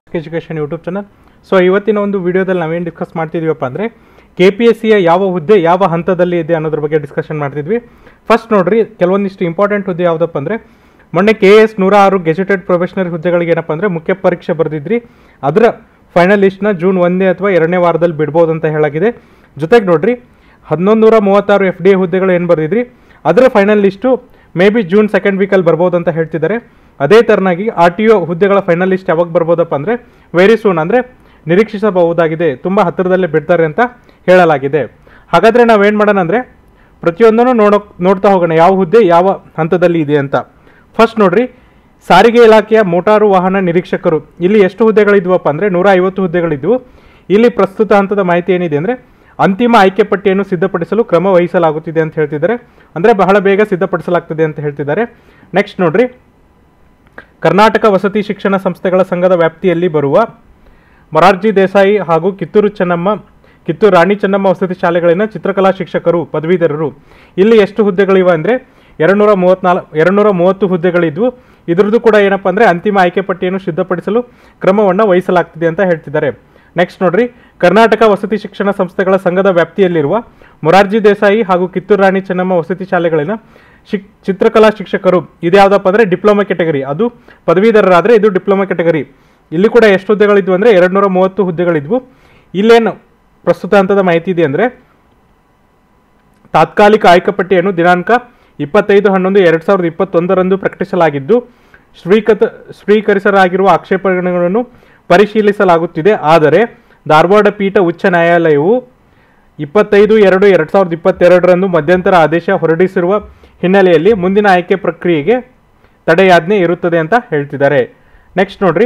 education YouTube channel so ಇವತ್ತಿನ ಒಂದು ವಿಡಿಯೋದಲ್ಲಿ ನಾವೇನು ಡಿಸ್ಕಸ್ ಮಾಡ್ತಿದ್ದೀವಪ್ಪ ಅಂದರೆ ಕೆ ಪಿ ಎಸ್ ಸಿಯ ಯಾವ ಹುದ್ದೆ ಯಾವ ಹಂತದಲ್ಲಿ ಇದೆ ಅನ್ನೋದ್ರ ಬಗ್ಗೆ ಡಿಸ್ಕಷನ್ ಮಾಡ್ತಿದ್ವಿ ಫಸ್ಟ್ ನೋಡ್ರಿ ಕೆಲವೊಂದಿಷ್ಟು ಇಂಪಾರ್ಟೆಂಟ್ ಹುದ್ದೆ ಯಾವುದಪ್ಪ ಅಂದರೆ ಮೊನ್ನೆ ಕೆ ಎಸ್ ನೂರ ಆರು ಗೆಜೆಟೆಡ್ ಪ್ರೊಫೆಷನಲ್ ಹುದ್ದೆಗಳಿಗೆ ಏನಪ್ಪ ಅಂದರೆ ಮುಖ್ಯ ಪರೀಕ್ಷೆ ಬರೆದಿದ್ರಿ ಅದರ ಫೈನಲ್ ಲಿಸ್ಟ್ನ ಜೂನ್ ಒಂದನೇ ಅಥವಾ ಎರಡನೇ ವಾರದಲ್ಲಿ ಬಿಡ್ಬೋದು ಅಂತ ಹೇಳಾಗಿದೆ ಜೊತೆಗೆ ನೋಡ್ರಿ ಹನ್ನೊಂದು ನೂರ ಮೂವತ್ತಾರು ಎಫ್ ಡಿ ಎ ಹುದ್ದೆಗಳು ಏನು ಬರೆದಿದ್ರಿ ಅದರ final list maybe June second ವೀಕಲ್ಲಿ ಬರ್ಬೋದು ಅಂತ ಹೇಳ್ತಿದ್ದಾರೆ ಅದೇ ಥರನಾಗಿ ಆರ್ ಟಿ ಒ ಹುದ್ದೆಗಳ ಫೈನಲ್ ಲಿಸ್ಟ್ ಯಾವಾಗ ಬರ್ಬೋದಪ್ಪ ಅಂದರೆ ವೆರಿ ಸೂನ್ ಅಂದರೆ ನಿರೀಕ್ಷಿಸಬಹುದಾಗಿದೆ ತುಂಬ ಹತ್ತಿರದಲ್ಲೇ ಬಿಡ್ತಾರೆ ಅಂತ ಹೇಳಲಾಗಿದೆ ಹಾಗಾದರೆ ನಾವೇನು ಮಾಡೋಣ ಅಂದರೆ ಪ್ರತಿಯೊಂದನ್ನು ನೋಡೋ ನೋಡ್ತಾ ಹೋಗೋಣ ಯಾವ ಹುದ್ದೆ ಯಾವ ಹಂತದಲ್ಲಿ ಇದೆ ಅಂತ ಫಸ್ಟ್ ನೋಡ್ರಿ ಸಾರಿಗೆ ಇಲಾಖೆಯ ಮೋಟಾರು ವಾಹನ ನಿರೀಕ್ಷಕರು ಇಲ್ಲಿ ಎಷ್ಟು ಹುದ್ದೆಗಳಿದ್ವಪ್ಪ ಅಂದರೆ ನೂರ ಐವತ್ತು ಹುದ್ದೆಗಳಿದ್ವು ಇಲ್ಲಿ ಪ್ರಸ್ತುತ ಹಂತದ ಮಾಹಿತಿ ಏನಿದೆ ಅಂದರೆ ಅಂತಿಮ ಆಯ್ಕೆ ಪಟ್ಟಿಯನ್ನು ಸಿದ್ಧಪಡಿಸಲು ಕ್ರಮ ವಹಿಸಲಾಗುತ್ತಿದೆ ಅಂತ ಹೇಳ್ತಿದ್ದಾರೆ ಅಂದರೆ ಬಹಳ ಬೇಗ ಸಿದ್ಧಪಡಿಸಲಾಗ್ತದೆ ಅಂತ ಹೇಳ್ತಿದ್ದಾರೆ ನೆಕ್ಸ್ಟ್ ನೋಡ್ರಿ ಕರ್ನಾಟಕ ವಸತಿ ಶಿಕ್ಷಣ ಸಂಸ್ಥೆಗಳ ಸಂಘದ ವ್ಯಾಪ್ತಿಯಲ್ಲಿ ಬರುವ ಮೊರಾರ್ಜಿ ದೇಸಾಯಿ ಹಾಗೂ ಕಿತ್ತೂರು ಚೆನ್ನಮ್ಮ ಕಿತ್ತೂರು ರಾಣಿ ಚೆನ್ನಮ್ಮ ವಸತಿ ಶಾಲೆಗಳಿನ ಚಿತ್ರಕಲಾ ಶಿಕ್ಷಕರು ಪದವೀಧರರು ಇಲ್ಲಿ ಎಷ್ಟು ಹುದ್ದೆಗಳಿವೆ ಅಂದರೆ ಎರಡುನೂರ ಮೂವತ್ನಾಲ್ಕು ಎರಡುನೂರ ಮೂವತ್ತು ಹುದ್ದೆಗಳಿದ್ವು ಇದ್ರದ್ದು ಕೂಡ ಏನಪ್ಪ ಅಂದರೆ ಅಂತಿಮ ಆಯ್ಕೆ ಪಟ್ಟಿಯನ್ನು ಸಿದ್ಧಪಡಿಸಲು ಕ್ರಮವನ್ನು ವಹಿಸಲಾಗ್ತಿದೆ ಅಂತ ಹೇಳ್ತಿದ್ದಾರೆ ನೆಕ್ಸ್ಟ್ ನೋಡ್ರಿ ಕರ್ನಾಟಕ ವಸತಿ ಶಿಕ್ಷಣ ಸಂಸ್ಥೆಗಳ ಸಂಘದ ವ್ಯಾಪ್ತಿಯಲ್ಲಿರುವ ಮೊರಾರ್ಜಿ ದೇಸಾಯಿ ಹಾಗೂ ಕಿತ್ತೂರು ರಾಣಿ ಚೆನ್ನಮ್ಮ ವಸತಿ ಶಾಲೆಗಳಿನ ಶಿಕ್ ಚಿತ್ರಕಲಾ ಶಿಕ್ಷಕರು ಇದು ಯಾವುದಪ್ಪ ಅಂದರೆ ಡಿಪ್ಲೊಮಾ ಕೆಟಗರಿ ಅದು ಪದವೀಧರರಾದರೆ ಇದು ಡಿಪ್ಲೊಮಾ ಕೆಟಗರಿ ಇಲ್ಲಿ ಕೂಡ ಎಷ್ಟು ಹುದ್ದೆಗಳಿದ್ವು ಅಂದರೆ ಎರಡು ನೂರ ಮೂವತ್ತು ಹುದ್ದೆಗಳಿದ್ವು ಇಲ್ಲೇನು ಪ್ರಸ್ತುತ ಹಂತದ ಮಾಹಿತಿ ಇದೆ ಅಂದರೆ ತಾತ್ಕಾಲಿಕ ಆಯ್ಕೆಪಟ್ಟಿಯನ್ನು ದಿನಾಂಕ ಇಪ್ಪತ್ತೈದು ಹನ್ನೊಂದು ಎರಡು ಸಾವಿರದ ಇಪ್ಪತ್ತೊಂದರಂದು ಪ್ರಕಟಿಸಲಾಗಿದ್ದು ಸ್ವೀಕೃತ ಸ್ವೀಕರಿಸಲಾಗಿರುವ ಆಕ್ಷೇಪಣೆಗಳನ್ನು ಪರಿಶೀಲಿಸಲಾಗುತ್ತಿದೆ ಆದರೆ ಧಾರವಾಡ ಪೀಠ ಉಚ್ಚ ನ್ಯಾಯಾಲಯವು ಇಪ್ಪತ್ತೈದು ಎರಡು ಎರಡು ಸಾವಿರದ ಇಪ್ಪತ್ತೆರಡರಂದು ಮಧ್ಯಂತರ ಆದೇಶ ಹೊರಡಿಸಿರುವ ಹಿನ್ನೆಲೆಯಲ್ಲಿ ಮುಂದಿನ ಆಯ್ಕೆ ಪ್ರಕ್ರಿಯೆಗೆ ತಡೆಯಾಜ್ಞೆ ಇರುತ್ತದೆ ಅಂತ ಹೇಳ್ತಿದ್ದಾರೆ ನೆಕ್ಸ್ಟ್ ನೋಡ್ರಿ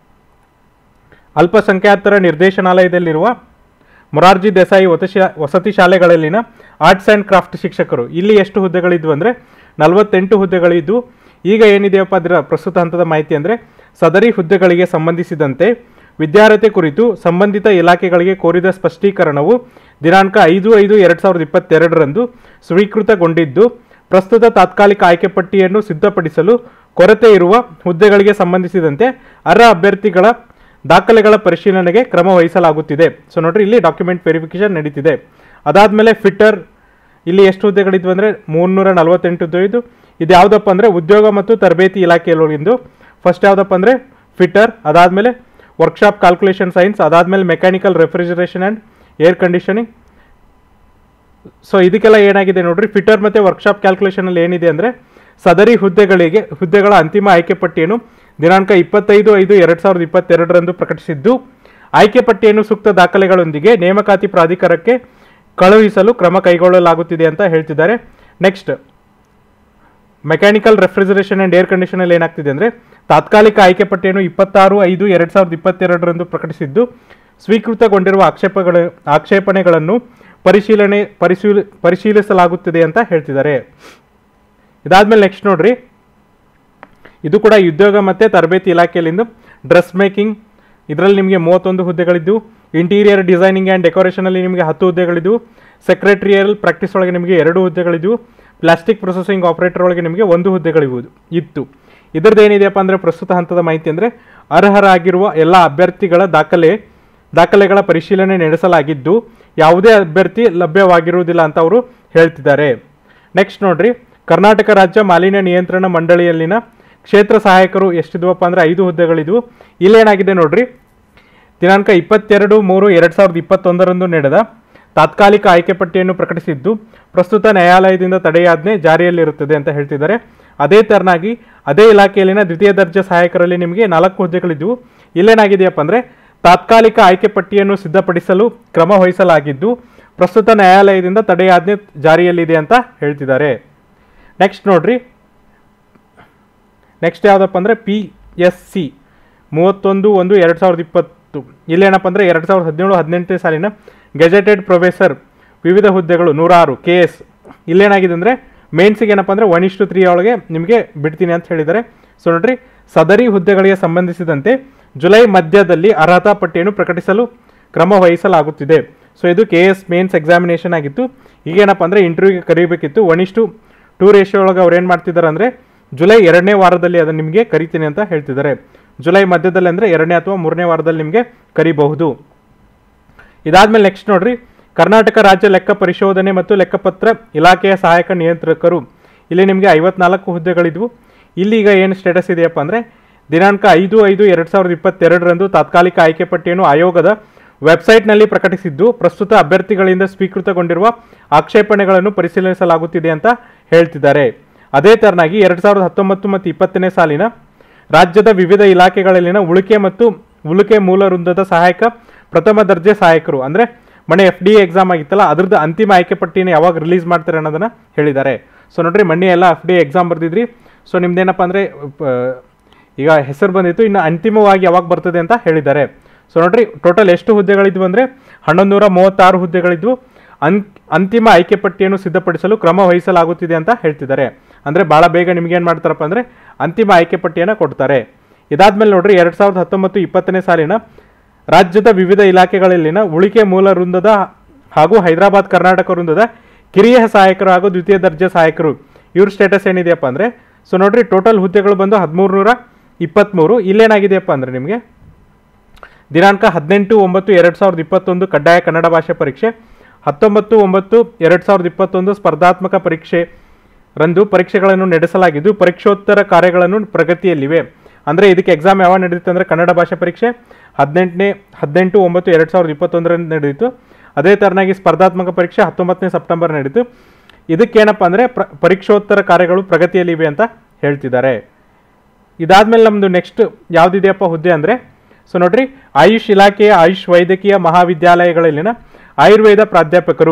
ಅಲ್ಪಸಂಖ್ಯಾತರ ನಿರ್ದೇಶನಾಲಯದಲ್ಲಿರುವ ಮೊರಾರ್ಜಿ ದೇಸಾಯಿ ವಸತಿ ವಸತಿ ಶಾಲೆಗಳಲ್ಲಿನ ಆರ್ಟ್ಸ್ ಆ್ಯಂಡ್ ಕ್ರಾಫ್ಟ್ ಶಿಕ್ಷಕರು ಇಲ್ಲಿ ಎಷ್ಟು ಹುದ್ದೆಗಳಿದ್ವು ಅಂದರೆ ನಲವತ್ತೆಂಟು ಹುದ್ದೆಗಳಿದ್ದು ಈಗ ಏನಿದೆಯಪ್ಪ ಅದರ ಪ್ರಸ್ತುತ ಹಂತದ ಮಾಹಿತಿ ಅಂದರೆ ಸದರಿ ಹುದ್ದೆಗಳಿಗೆ ಸಂಬಂಧಿಸಿದಂತೆ ವಿದ್ಯಾರ್ಹತೆ ಕುರಿತು ಸಂಬಂಧಿತ ಇಲಾಖೆಗಳಿಗೆ ಕೋರಿದ ಸ್ಪಷ್ಟೀಕರಣವು ದಿನಾಂಕ ಐದು ಐದು ಎರಡು ಸಾವಿರದ ಇಪ್ಪತ್ತೆರಡರಂದು ಸ್ವೀಕೃತಗೊಂಡಿದ್ದು ಪ್ರಸ್ತುತ ತಾತ್ಕಾಲಿಕ ಆಯ್ಕೆ ಪಟ್ಟಿಯನ್ನು ಸಿದ್ಧಪಡಿಸಲು ಕೊರತೆ ಇರುವ ಹುದ್ದೆಗಳಿಗೆ ಸಂಬಂಧಿಸಿದಂತೆ ಅರ್ಹ ಅಭ್ಯರ್ಥಿಗಳ ದಾಖಲೆಗಳ ಪರಿಶೀಲನೆಗೆ ಕ್ರಮ ವಹಿಸಲಾಗುತ್ತಿದೆ ಸೊ ನೋಡ್ರಿ ಇಲ್ಲಿ ಡಾಕ್ಯುಮೆಂಟ್ ವೆರಿಫಿಕೇಶನ್ ನಡೀತಿದೆ ಅದಾದಮೇಲೆ ಫಿಟ್ಟರ್ ಇಲ್ಲಿ ಎಷ್ಟು ಹುದ್ದೆಗಳಿದ್ವು ಅಂದರೆ ಮೂನ್ನೂರ ನಲವತ್ತೆಂಟು ಹುದ್ದೆ ಇದು ಇದು ಯಾವುದಪ್ಪ ಅಂದರೆ ಉದ್ಯೋಗ ಮತ್ತು ತರಬೇತಿ ಇಲಾಖೆಯಲ್ಲಿಂದು ಫಸ್ಟ್ ಯಾವುದಪ್ಪ ಅಂದರೆ ಫಿಟ್ಟರ್ ಅದಾದಮೇಲೆ ವರ್ಕ್ಶಾಪ್ ಕ್ಯಾಲ್ಕುಲೇಷನ್ ಸೈನ್ಸ್ ಅದಾದಮೇಲೆ mechanical refrigeration and air conditioning so ಇದಕ್ಕೆಲ್ಲ ಏನಾಗಿದೆ ನೋಡ್ರಿ ಫಿಟ್ಟರ್ ಮತ್ತು ವರ್ಕ್ಶಾಪ್ ಕ್ಯಾಲ್ಕುಲೇಷನಲ್ಲಿ ಏನಿದೆ ಅಂದರೆ ಸದರಿ ಹುದ್ದೆಗಳಿಗೆ ಹುದ್ದೆಗಳ ಅಂತಿಮ ಆಯ್ಕೆ ಪಟ್ಟಿಯನ್ನು ದಿನಾಂಕ ಇಪ್ಪತ್ತೈದು ಐದು ಎರಡು ಸಾವಿರದ ಇಪ್ಪತ್ತೆರಡರಂದು ಪ್ರಕಟಿಸಿದ್ದು ಆಯ್ಕೆ ಪಟ್ಟಿಯನ್ನು ಸೂಕ್ತ ದಾಖಲೆಗಳೊಂದಿಗೆ ನೇಮಕಾತಿ ಪ್ರಾಧಿಕಾರಕ್ಕೆ ಕಳುಹಿಸಲು ಕ್ರಮ ಕೈಗೊಳ್ಳಲಾಗುತ್ತಿದೆ ಅಂತ ಹೇಳ್ತಿದ್ದಾರೆ next mechanical refrigeration and air ಕಂಡೀಷನಲ್ಲಿ ಏನಾಗ್ತಿದೆ ಅಂದರೆ ತಾತ್ಕಾಲಿಕ ಆಯ್ಕೆ ಪಟ್ಟಿಯನ್ನು ಇಪ್ಪತ್ತಾರು ಐದು ಎರಡು ಸಾವಿರದ ಇಪ್ಪತ್ತೆರಡರಂದು ಪ್ರಕಟಿಸಿದ್ದು ಸ್ವೀಕೃತಗೊಂಡಿರುವ ಆಕ್ಷೇಪಗಳ ಆಕ್ಷೇಪಣೆಗಳನ್ನು ಪರಿಶೀಲನೆ ಪರಿಶೀಲ ಪರಿಶೀಲಿಸಲಾಗುತ್ತಿದೆ ಅಂತ ಹೇಳ್ತಿದ್ದಾರೆ ಇದಾದ್ಮೇಲೆ ನೆಕ್ಸ್ಟ್ ನೋಡ್ರಿ ಇದು ಕೂಡ ಉದ್ಯೋಗ ಮತ್ತು ತರಬೇತಿ ಇಲಾಖೆಯಲ್ಲಿಂದು ಡ್ರೆಸ್ ಮೇಕಿಂಗ್ ಇದರಲ್ಲಿ ನಿಮಗೆ ಮೂವತ್ತೊಂದು ಹುದ್ದೆಗಳಿದ್ದು ಇಂಟೀರಿಯರ್ ಡಿಸೈನಿಂಗ್ ಆ್ಯಂಡ್ ಡೆಕೋರೇಷನಲ್ಲಿ ನಿಮಗೆ ಹತ್ತು ಹುದ್ದೆಗಳಿದ್ದು ಸೆಕ್ರೆಟರಿಯಲ್ ಪ್ರಾಕ್ಟೀಸ್ ಒಳಗೆ ನಿಮಗೆ ಎರಡು ಹುದ್ದೆಗಳಿದ್ದು ಪ್ಲಾಸ್ಟಿಕ್ ಪ್ರೊಸೆಸಿಂಗ್ ಆಪರೇಟರ್ ಒಳಗೆ ನಿಮಗೆ ಒಂದು ಹುದ್ದೆಗಳಿವುದು ಇತ್ತು ಇದ್ರದ್ದು ಏನಿದೆಯಪ್ಪ ಅಂದರೆ ಪ್ರಸ್ತುತ ಹಂತದ ಮಾಹಿತಿ ಅಂದರೆ ಅರ್ಹರಾಗಿರುವ ಎಲ್ಲ ಅಭ್ಯರ್ಥಿಗಳ ದಾಖಲೆ ದಾಖಲೆಗಳ ಪರಿಶೀಲನೆ ನಡೆಸಲಾಗಿದ್ದು ಯಾವುದೇ ಅಭ್ಯರ್ಥಿ ಲಭ್ಯವಾಗಿರುವುದಿಲ್ಲ ಅಂತ ಅವರು ಹೇಳ್ತಿದ್ದಾರೆ ನೆಕ್ಸ್ಟ್ ನೋಡ್ರಿ ಕರ್ನಾಟಕ ರಾಜ್ಯ ಮಾಲಿನ್ಯ ನಿಯಂತ್ರಣ ಮಂಡಳಿಯಲ್ಲಿನ ಕ್ಷೇತ್ರ ಸಹಾಯಕರು ಎಷ್ಟಿದ್ವಪ್ಪ ಅಂದರೆ ಐದು ಹುದ್ದೆಗಳಿದ್ವು ಇಲ್ಲೇನಾಗಿದೆ ನೋಡ್ರಿ ದಿನಾಂಕ ಇಪ್ಪತ್ತೆರಡು ಮೂರು ಎರಡು ಸಾವಿರದ ಇಪ್ಪತ್ತೊಂದರಂದು ನಡೆದ ತಾತ್ಕಾಲಿಕ ಆಯ್ಕೆ ಪಟ್ಟಿಯನ್ನು ಪ್ರಕಟಿಸಿದ್ದು ಪ್ರಸ್ತುತ ನ್ಯಾಯಾಲಯದಿಂದ ತಡೆಯಾಜ್ಞೆ ಜಾರಿಯಲ್ಲಿರುತ್ತದೆ ಅಂತ ಹೇಳ್ತಿದ್ದಾರೆ ಅದೇ ತೆರನಾಗಿ ಅದೇ ಇಲಾಖೆಯಲ್ಲಿನ ದ್ವಿತೀಯ ದರ್ಜೆ ಸಹಾಯಕರಲ್ಲಿ ನಿಮಗೆ ನಾಲ್ಕು ಹುದ್ದೆಗಳಿದ್ವು ಇಲ್ಲೇನಾಗಿದೆಯಪ್ಪ ಅಂದರೆ ತಾತ್ಕಾಲಿಕ ಆಯ್ಕೆ ಪಟ್ಟಿಯನ್ನು ಸಿದ್ಧಪಡಿಸಲು ಕ್ರಮ ವಹಿಸಲಾಗಿದ್ದು ಪ್ರಸ್ತುತ ನ್ಯಾಯಾಲಯದಿಂದ ತಡೆಯಾಜ್ಞೆ ಜಾರಿಯಲ್ಲಿದೆ ಅಂತ ಹೇಳ್ತಿದ್ದಾರೆ ನೆಕ್ಸ್ಟ್ ನೋಡ್ರಿ ನೆಕ್ಸ್ಟ್ ಯಾವುದಪ್ಪ ಅಂದರೆ ಪಿ ಎಸ್ ಸಿ ಮೂವತ್ತೊಂದು ಒಂದು ಎರಡು ಸಾವಿರದ ಇಪ್ಪತ್ತು ಇಲ್ಲೇನಪ್ಪ ಅಂದರೆ ಎರಡು ಸಾವಿರದ ಹದಿನೇಳು ಹದಿನೆಂಟನೇ ಸಾಲಿನ ಗೆಜೆಟೆಡ್ ಪ್ರೊಫೆಸರ್ ವಿವಿಧ ಹುದ್ದೆಗಳು ನೂರಾರು ಕೆ ಎಸ್ ಇಲ್ಲೇನಾಗಿದೆ ಅಂದರೆ ಮೇನ್ಸಿಗೆ ಏನಪ್ಪ ಅಂದರೆ ಒನ್ ಇಷ್ಟು ತ್ರೀ ಒಳಗೆ ನಿಮಗೆ ಬಿಡ್ತೀನಿ ಅಂತ ಹೇಳಿದ್ದಾರೆ ಸೊ ನೋಡ್ರಿ ಸದರಿ ಹುದ್ದೆಗಳಿಗೆ ಸಂಬಂಧಿಸಿದಂತೆ ಜುಲೈ ಮಧ್ಯದಲ್ಲಿ ಅರ್ಹತಾ ಪಟ್ಟಿಯನ್ನು ಪ್ರಕಟಿಸಲು ಕ್ರಮ ವಹಿಸಲಾಗುತ್ತಿದೆ ಸೊ ಇದು ಕೆ ಎಸ್ ಮೇನ್ಸ್ ಎಕ್ಸಾಮಿನೇಷನ್ ಆಗಿತ್ತು ಈಗೇನಪ್ಪ ಅಂದರೆ ಇಂಟರ್ವ್ಯೂಗೆ ಕರೀಬೇಕಿತ್ತು ಒನ್ ಇಷ್ಟು ಟೂ ರೇಷಿಯೋ ಒಳಗೆ ಅವ್ರು ಏನು ಮಾಡ್ತಿದ್ದಾರೆ ಅಂದರೆ ಜುಲೈ ಎರಡನೇ ವಾರದಲ್ಲಿ ಅದನ್ನು ನಿಮಗೆ ಕರಿತೀನಿ ಅಂತ ಹೇಳ್ತಿದ್ದಾರೆ ಜುಲೈ ಮಧ್ಯದಲ್ಲಿ ಅಂದರೆ ಎರಡನೇ ಅಥವಾ ಮೂರನೇ ವಾರದಲ್ಲಿ ನಿಮಗೆ ಕರಿಬಹುದು ಇದಾದ್ಮೇಲೆ ನೆಕ್ಸ್ಟ್ ನೋಡ್ರಿ ಕರ್ನಾಟಕ ರಾಜ್ಯ ಲೆಕ್ಕ ಪರಿಶೋಧನೆ ಮತ್ತು ಲೆಕ್ಕಪತ್ರ ಇಲಾಖೆಯ ಸಹಾಯಕ ನಿಯಂತ್ರಕರು ಇಲ್ಲಿ ನಿಮಗೆ ಐವತ್ನಾಲ್ಕು ಹುದ್ದೆಗಳಿದ್ವು ಇಲ್ಲಿ ಈಗ ಏನು ಸ್ಟೇಟಸ್ ಇದೆಯಪ್ಪ ಅಂದರೆ ದಿನಾಂಕ ಐದು ಐದು ಎರಡು ಸಾವಿರದ ಇಪ್ಪತ್ತೆರಡರಂದು ತಾತ್ಕಾಲಿಕ ಆಯ್ಕೆ ಪಟ್ಟಿಯನ್ನು ಆಯೋಗದ ವೆಬ್ಸೈಟ್ನಲ್ಲಿ ಪ್ರಕಟಿಸಿದ್ದು ಪ್ರಸ್ತುತ ಅಭ್ಯರ್ಥಿಗಳಿಂದ ಸ್ವೀಕೃತಗೊಂಡಿರುವ ಆಕ್ಷೇಪಣೆಗಳನ್ನು ಪರಿಶೀಲಿಸಲಾಗುತ್ತಿದೆ ಅಂತ ಹೇಳ್ತಿದ್ದಾರೆ ಅದೇ ತೆರನಾಗಿ ಎರಡು ಸಾವಿರದ ಹತ್ತೊಂಬತ್ತು ಮತ್ತು ಇಪ್ಪತ್ತನೇ ಸಾಲಿನ ರಾಜ್ಯದ ವಿವಿಧ ಇಲಾಖೆಗಳಲ್ಲಿನ ಉಳಿಕೆ ಮತ್ತು ಉಳಿಕೆ ಮೂಲ ವೃಂದದ ಸಹಾಯಕ ಪ್ರಥಮ ದರ್ಜೆ ಸಹಾಯಕರು ಅಂದರೆ ಮನೆ ಎಫ್ ಡಿ ಎಕ್ಸಾಮ್ ಆಗಿತ್ತಲ್ಲ ಅದ್ರದ್ದು ಅಂತಿಮ ಆಯ್ಕೆ ಪಟ್ಟಿನ ಯಾವಾಗ ರಿಲೀಸ್ ಮಾಡ್ತಾರೆ ಅನ್ನೋದನ್ನ ಹೇಳಿದ್ದಾರೆ ಸೊ ನೋಡ್ರಿ ಮೊನ್ನೆ ಎಲ್ಲ ಎಫ್ ಡಿ ಎಕ್ಸಾಮ್ ಬರ್ದಿದ್ರಿ ಸೊ ನಿಮ್ದೇನಪ್ಪ ಅಂದರೆ ಈಗ ಹೆಸರು ಬಂದಿತ್ತು ಇನ್ನು ಅಂತಿಮವಾಗಿ ಯಾವಾಗ ಬರ್ತದೆ ಅಂತ ಹೇಳಿದ್ದಾರೆ ಸೊ ನೋಡ್ರಿ ಟೋಟಲ್ ಎಷ್ಟು ಹುದ್ದೆಗಳಿದ್ವು ಅಂದರೆ ಹನ್ನೊಂದು ನೂರ ಮೂವತ್ತಾರು ಹುದ್ದೆಗಳಿದ್ವು ಅನ್ ಅಂತಿಮ ಆಯ್ಕೆ ಪಟ್ಟಿಯನ್ನು ಸಿದ್ಧಪಡಿಸಲು ಕ್ರಮ ವಹಿಸಲಾಗುತ್ತಿದೆ ಅಂತ ಹೇಳ್ತಿದ್ದಾರೆ ಅಂದರೆ ಭಾಳ ಬೇಗ ನಿಮ್ಗೆ ಏನು ಮಾಡ್ತಾರಪ್ಪ ಅಂದರೆ ಅಂತಿಮ ಆಯ್ಕೆ ಪಟ್ಟಿಯನ್ನು ಕೊಡ್ತಾರೆ ಇದಾದ್ಮೇಲೆ ನೋಡ್ರಿ ಎರಡು ಸಾವಿರದ ಹತ್ತೊಂಬತ್ತು ಇಪ್ಪತ್ತನೇ ಸಾಲಿನ ರಾಜ್ಯದ ವಿವಿಧ ಇಲಾಖೆಗಳಲ್ಲಿನ ಉಳಿಕೆ ಮೂಲ ವೃಂದದ ಹಾಗೂ ಹೈದರಾಬಾದ್ ಕರ್ನಾಟಕ ವೃಂದದ ಕಿರಿಯ ಸಹಾಯಕರು ಹಾಗೂ ದ್ವಿತೀಯ ದರ್ಜೆ ಸಹಾಯಕರು ಇವ್ರ ಸ್ಟೇಟಸ್ ಏನಿದೆಯಪ್ಪ ಅಂದರೆ ಸೊ ನೋಡ್ರಿ ಟೋಟಲ್ ಹುದ್ದೆಗಳು ಬಂದು ಹದಿಮೂರು ನೂರ ಇಪ್ಪತ್ತ್ಮೂರು ಇಲ್ಲೇನಾಗಿದೆಯಪ್ಪ ಅಂದರೆ ನಿಮಗೆ ದಿನಾಂಕ ಹದಿನೆಂಟು ಒಂಬತ್ತು ಎರಡು ಸಾವಿರದ ಇಪ್ಪತ್ತೊಂದು ಕಡ್ಡಾಯ ಕನ್ನಡ ಭಾಷೆ ಪರೀಕ್ಷೆ ಹತ್ತೊಂಬತ್ತು ಒಂಬತ್ತು ಎರಡು ಸಾವಿರದ ಇಪ್ಪತ್ತೊಂದು ಸ್ಪರ್ಧಾತ್ಮಕ ಪರೀಕ್ಷೆ ರಂದು ಪರೀಕ್ಷೆಗಳನ್ನು ನಡೆಸಲಾಗಿದ್ದು ಪರೀಕ್ಷೋತ್ತರ ಕಾರ್ಯಗಳನ್ನು ಪ್ರಗತಿಯಲ್ಲಿವೆ ಅಂದರೆ ಇದಕ್ಕೆ ಎಕ್ಸಾಮ್ ಯಾವಾಗ ನಡೆದಿತ್ತು ಅಂದರೆ ಕನ್ನಡ ಭಾಷೆ ಪರೀಕ್ಷೆ ಹದಿನೆಂಟನೇ ಹದಿನೆಂಟು ಒಂಬತ್ತು ಎರಡು ಸಾವಿರದ ಇಪ್ಪತ್ತೊಂದರಂದು ನಡೆಯಿತು ಅದೇ ಥರನಾಗಿ ಸ್ಪರ್ಧಾತ್ಮಕ ಪರೀಕ್ಷೆ ಹತ್ತೊಂಬತ್ತನೇ ಸೆಪ್ಟೆಂಬರ್ ನಡೀತು ಇದಕ್ಕೇನಪ್ಪ ಅಂದರೆ ಪ್ರ ಪರೀಕ್ಷೋತ್ತರ ಕಾರ್ಯಗಳು ಪ್ರಗತಿಯಲ್ಲಿವೆ ಅಂತ ಹೇಳ್ತಿದ್ದಾರೆ ಇದಾದ್ಮೇಲೆ ನಮ್ಮದು ನೆಕ್ಸ್ಟ್ ಯಾವುದಿದೆಯಪ್ಪ ಹುದ್ದೆ ಅಂದರೆ ಸೊ ನೋಡ್ರಿ ಆಯುಷ್ ಇಲಾಖೆಯ ಆಯುಷ್ ವೈದ್ಯಕೀಯ ಮಹಾವಿದ್ಯಾಲಯಗಳಲ್ಲಿನ ಆಯುರ್ವೇದ ಪ್ರಾಧ್ಯಾಪಕರು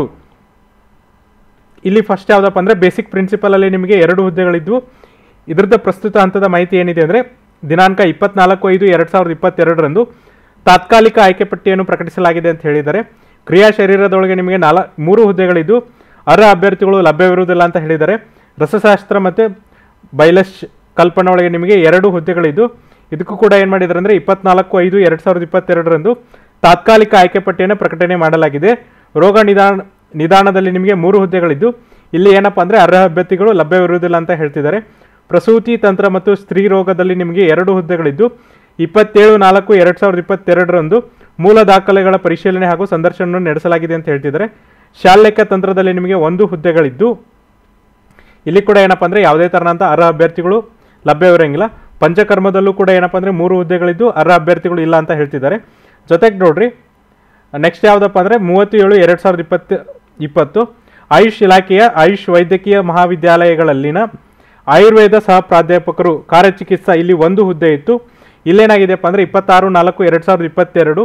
ಇಲ್ಲಿ ಫಸ್ಟ್ ಯಾವುದಪ್ಪ ಅಂದರೆ ಬೇಸಿಕ್ ಪ್ರಿನ್ಸಿಪಲಲ್ಲಿ ನಿಮಗೆ ಎರಡು ಹುದ್ದೆಗಳಿದ್ವು ಇದ್ರದ್ದು ಪ್ರಸ್ತುತ ಹಂತದ ಮಾಹಿತಿ ಏನಿದೆ ಅಂದರೆ ದಿನಾಂಕ ಇಪ್ಪತ್ನಾಲ್ಕು ಐದು ಎರಡು ಸಾವಿರದ ಇಪ್ಪತ್ತೆರಡರಂದು ತಾತ್ಕಾಲಿಕ ಆಯ್ಕೆ ಪಟ್ಟಿಯನ್ನು ಪ್ರಕಟಿಸಲಾಗಿದೆ ಅಂತ ಹೇಳಿದ್ದಾರೆ ಕ್ರಿಯಾ ಶರೀರದೊಳಗೆ ನಿಮಗೆ ನಾಲ ಮೂರು ಹುದ್ದೆಗಳಿದ್ದು ಅರ್ಹ ಅಭ್ಯರ್ಥಿಗಳು ಲಭ್ಯವಿರುವುದಿಲ್ಲ ಅಂತ ಹೇಳಿದ್ದಾರೆ ರಸಶಾಸ್ತ್ರ ಮತ್ತು ಬೈಲಶ್ ಕಲ್ಪನಾ ಒಳಗೆ ನಿಮಗೆ ಎರಡು ಹುದ್ದೆಗಳಿದ್ದು ಇದಕ್ಕೂ ಕೂಡ ಏನು ಮಾಡಿದ್ದಾರೆ ಅಂದರೆ ಇಪ್ಪತ್ನಾಲ್ಕು ಐದು ಎರಡು ಸಾವಿರದ ಇಪ್ಪತ್ತೆರಡರಂದು ತಾತ್ಕಾಲಿಕ ಆಯ್ಕೆ ಪಟ್ಟಿಯನ್ನು ಪ್ರಕಟಣೆ ಮಾಡಲಾಗಿದೆ ರೋಗ ನಿದಾನ ನಿದಾನದಲ್ಲಿ ನಿಮಗೆ ಮೂರು ಹುದ್ದೆಗಳಿದ್ದು ಇಲ್ಲಿ ಏನಪ್ಪ ಅಂದರೆ ಅರ್ಹ ಅಭ್ಯರ್ಥಿಗಳು ಲಭ್ಯವಿರುವುದಿಲ್ಲ ಅಂತ ಹೇಳ್ತಿದ್ದಾರೆ ಪ್ರಸೂತಿ ತಂತ್ರ ಮತ್ತು ಸ್ತ್ರೀ ರೋಗದಲ್ಲಿ ನಿಮಗೆ ಎರಡು ಹುದ್ದೆಗಳಿದ್ದು ಇಪ್ಪತ್ತೇಳು ನಾಲ್ಕು ಎರಡು ಸಾವಿರದ ಇಪ್ಪತ್ತೆರಡರಂದು ಮೂಲ ದಾಖಲೆಗಳ ಪರಿಶೀಲನೆ ಹಾಗೂ ಸಂದರ್ಶನವನ್ನು ನಡೆಸಲಾಗಿದೆ ಅಂತ ಹೇಳ್ತಿದ್ದಾರೆ ಶಾಲೆಕ ತಂತ್ರದಲ್ಲಿ ನಿಮಗೆ ಒಂದು ಹುದ್ದೆಗಳಿದ್ದು ಇಲ್ಲಿ ಕೂಡ ಏನಪ್ಪ ಅಂದರೆ ಯಾವುದೇ ಥರನಂತ ಅರ್ಹ ಅಭ್ಯರ್ಥಿಗಳು ಲಭ್ಯವಿರಂಗಿಲ್ಲ ಪಂಚಕರ್ಮದಲ್ಲೂ ಕೂಡ ಏನಪ್ಪ ಅಂದರೆ ಮೂರು ಹುದ್ದೆಗಳಿದ್ದು ಅರ್ಹ ಅಭ್ಯರ್ಥಿಗಳು ಇಲ್ಲ ಅಂತ ಹೇಳ್ತಿದ್ದಾರೆ ಜೊತೆಗೆ ನೋಡ್ರಿ ನೆಕ್ಸ್ಟ್ ಯಾವುದಪ್ಪ ಅಂದರೆ ಮೂವತ್ತು ಏಳು ಎರಡು ಸಾವಿರದ ಇಪ್ಪತ್ತು ಇಪ್ಪತ್ತು ಆಯುಷ್ ಇಲಾಖೆಯ ಆಯುಷ್ ವೈದ್ಯಕೀಯ ಮಹಾವಿದ್ಯಾಲಯಗಳಲ್ಲಿನ ಆಯುರ್ವೇದ ಸಹ ಪ್ರಾಧ್ಯಾಪಕರು ಕಾರ್ಯಚಿಕಿತ್ಸಾ ಇಲ್ಲಿ ಒಂದು ಹುದ್ದೆ ಇತ್ತು ಇಲ್ಲೇನಾಗಿದೆಯಪ್ಪ ಅಂದರೆ ಇಪ್ಪತ್ತಾರು ನಾಲ್ಕು ಎರಡು ಸಾವಿರದ ಇಪ್ಪತ್ತೆರಡು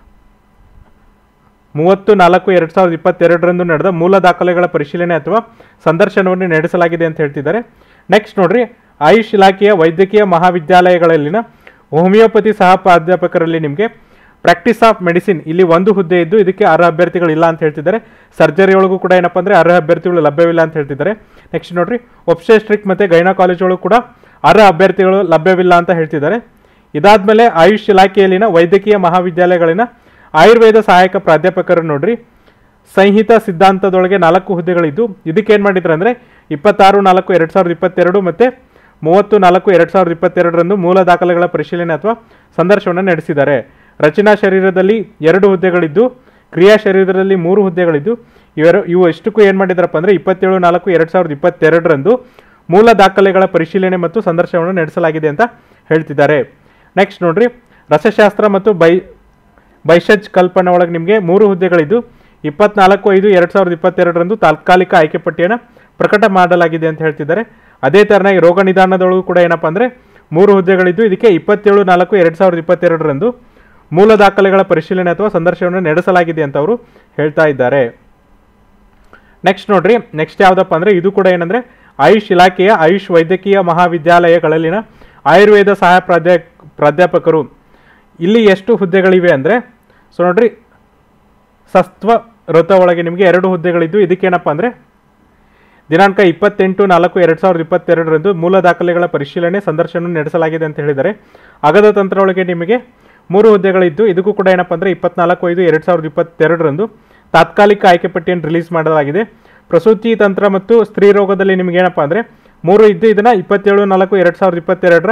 ಮೂವತ್ತು ನಾಲ್ಕು ಎರಡು ಸಾವಿರದ ಇಪ್ಪತ್ತೆರಡರಂದು ನಡೆದ ಮೂಲ ದಾಖಲೆಗಳ ಪರಿಶೀಲನೆ ಅಥವಾ ಸಂದರ್ಶನವನ್ನು ನಡೆಸಲಾಗಿದೆ ಅಂತ ಹೇಳ್ತಿದ್ದಾರೆ ನೆಕ್ಸ್ಟ್ ನೋಡ್ರಿ ಆಯುಷ್ ಇಲಾಖೆಯ ವೈದ್ಯಕೀಯ ಮಹಾವಿದ್ಯಾಲಯಗಳಲ್ಲಿನ ಹೋಮಿಯೋಪತಿ ಸಹ ಪ್ರಾಧ್ಯಾಪಕರಲ್ಲಿ ನಿಮಗೆ ಪ್ರಾಕ್ಟೀಸ್ ಆಫ್ ಮೆಡಿಸಿನ್ ಇಲ್ಲಿ ಒಂದು ಹುದ್ದೆ ಇದ್ದು ಇದಕ್ಕೆ ಅರ್ಹ ಅಭ್ಯರ್ಥಿಗಳು ಇಲ್ಲ ಅಂತ ಹೇಳ್ತಿದ್ದಾರೆ ಸರ್ಜರಿ ಒಳಗೂ ಕೂಡ ಏನಪ್ಪ ಅಂದರೆ ಅರ್ಹ ಅಭ್ಯರ್ಥಿಗಳು ಲಭ್ಯವಿಲ್ಲ ಅಂತ ಹೇಳ್ತಿದ್ದಾರೆ ನೆಕ್ಸ್ಟ್ ನೋಡ್ರಿ ಒಬ್ಸ್ಟೆಸ್ಟ್ರಿಕ್ ಮತ್ತು ಗೈನಾ ಕಾಲೇಜೊಳಗೂ ಕೂಡ ಅರ್ಹ ಅಭ್ಯರ್ಥಿಗಳು ಲಭ್ಯವಿಲ್ಲ ಅಂತ ಹೇಳ್ತಿದ್ದಾರೆ ಇದಾದ್ಮೇಲೆ ಆಯುಷ್ ಇಲಾಖೆಯಲ್ಲಿನ ವೈದ್ಯಕೀಯ ಮಹಾವಿದ್ಯಾಲಯಗಳಿನ ಆಯುರ್ವೇದ ಸಹಾಯಕ ಪ್ರಾಧ್ಯಾಪಕರು ನೋಡ್ರಿ ಸಂಹಿತ ಸಿದ್ಧಾಂತದೊಳಗೆ ನಾಲ್ಕು ಹುದ್ದೆಗಳಿದ್ದು ಇದಕ್ಕೆ ಏನು ಮಾಡಿದ್ರು ಅಂದರೆ ಇಪ್ಪತ್ತಾರು ನಾಲ್ಕು ಎರಡು ಸಾವಿರದ ಇಪ್ಪತ್ತೆರಡು ಮತ್ತು ಮೂವತ್ತು ನಾಲ್ಕು ಎರಡು ಸಾವಿರದ ಇಪ್ಪತ್ತೆರಡರಂದು ಮೂಲ ದಾಖಲೆಗಳ ಪರಿಶೀಲನೆ ಅಥವಾ ಸಂದರ್ಶನವನ್ನು ನಡೆಸಿದ್ದಾರೆ ರಚನಾ ಶರೀರದಲ್ಲಿ ಎರಡು ಹುದ್ದೆಗಳಿದ್ದು ಕ್ರಿಯಾ ಶರೀರದಲ್ಲಿ ಮೂರು ಹುದ್ದೆಗಳಿದ್ದು ಇವರು ಇವು ಎಷ್ಟಕ್ಕೂ ಏನು ಮಾಡಿದಾರಪ್ಪ ಅಂದರೆ ಇಪ್ಪತ್ತೇಳು ನಾಲ್ಕು ಎರಡು ಸಾವಿರದ ಇಪ್ಪತ್ತೆರಡರಂದು ಮೂಲ ದಾಖಲೆಗಳ ಪರಿಶೀಲನೆ ಮತ್ತು ಸಂದರ್ಶನವನ್ನು ನಡೆಸಲಾಗಿದೆ ಅಂತ ಹೇಳ್ತಿದ್ದಾರೆ ನೆಕ್ಸ್ಟ್ ನೋಡ್ರಿ ರಸಶಾಸ್ತ್ರ ಮತ್ತು ಬೈ ಬೈಷಜ್ ಕಲ್ಪನೆ ಒಳಗೆ ನಿಮಗೆ ಮೂರು ಹುದ್ದೆಗಳಿದ್ದು ಇಪ್ಪತ್ನಾಲ್ಕು ಐದು ಎರಡು ಸಾವಿರದ ಇಪ್ಪತ್ತೆರಡರಂದು ತಾತ್ಕಾಲಿಕ ಆಯ್ಕೆ ಪಟ್ಟಿಯನ್ನು ಪ್ರಕಟ ಮಾಡಲಾಗಿದೆ ಅಂತ ಹೇಳ್ತಿದ್ದಾರೆ ಅದೇ ಥರನಾಗಿ ರೋಗ ನಿದಾನದೊಳಗೂ ಕೂಡ ಏನಪ್ಪ ಅಂದರೆ ಮೂರು ಹುದ್ದೆಗಳಿದ್ದು ಇದಕ್ಕೆ ಇಪ್ಪತ್ತೇಳು ನಾಲ್ಕು ಎರಡು ಸಾವಿರದ ಇಪ್ಪತ್ತೆರಡರಂದು ಮೂಲ ದಾಖಲೆಗಳ ಪರಿಶೀಲನೆ ಅಥವಾ ಸಂದರ್ಶನವನ್ನು ನಡೆಸಲಾಗಿದೆ ಅಂತ ಅವರು ಹೇಳ್ತಾ ಇದ್ದಾರೆ ನೆಕ್ಸ್ಟ್ ನೋಡ್ರಿ ನೆಕ್ಸ್ಟ್ ಯಾವುದಪ್ಪ ಅಂದರೆ ಇದು ಕೂಡ ಏನಂದರೆ ಆಯುಷ್ ಇಲಾಖೆಯ ಆಯುಷ್ ವೈದ್ಯಕೀಯ ಮಹಾವಿದ್ಯಾಲಯಗಳಲ್ಲಿನ ಆಯುರ್ವೇದ ಸಹಾಯ ಪ್ರಾಧ್ಯ ಪ್ರಾಧ್ಯಾಪಕರು ಇಲ್ಲಿ ಎಷ್ಟು ಹುದ್ದೆಗಳಿವೆ ಅಂದರೆ ಸೊ ನೋಡ್ರಿ ಸಸ್ತ್ವ ವೃತ್ತ ಒಳಗೆ ನಿಮಗೆ ಎರಡು ಹುದ್ದೆಗಳಿದ್ದು ಇದಕ್ಕೇನಪ್ಪ ಅಂದರೆ ದಿನಾಂಕ ಇಪ್ಪತ್ತೆಂಟು ನಾಲ್ಕು ಎರಡು ಸಾವಿರದ ಇಪ್ಪತ್ತೆರಡರಂದು ಮೂಲ ದಾಖಲೆಗಳ ಪರಿಶೀಲನೆ ಸಂದರ್ಶನ ನಡೆಸಲಾಗಿದೆ ಅಂತ ಹೇಳಿದ್ದಾರೆ ಅಗದ ತಂತ್ರ ಒಳಗೆ ನಿಮಗೆ ಮೂರು ಹುದ್ದೆಗಳಿದ್ದು ಇದಕ್ಕೂ ಕೂಡ ಏನಪ್ಪ ಅಂದರೆ ಇಪ್ಪತ್ನಾಲ್ಕು ಐದು ಎರಡು ಸಾವಿರದ ಇಪ್ಪತ್ತೆರಡರಂದು ತಾತ್ಕಾಲಿಕ ಆಯ್ಕೆ ಪಟ್ಟಿಯನ್ನು ರಿಲೀಸ್ ಮಾಡಲಾಗಿದೆ ಪ್ರಸೂತಿ ತಂತ್ರ ಮತ್ತು ಸ್ತ್ರೀ ರೋಗದಲ್ಲಿ ನಿಮಗೆ ಏನಪ್ಪ ಅಂದರೆ ಮೂರು ಇದ್ದು ಇದನ್ನು ಇಪ್ಪತ್ತೇಳು ನಾಲ್ಕು ಎರಡು ಸಾವಿರದ ಇಪ್ಪತ್ತೆರಡರ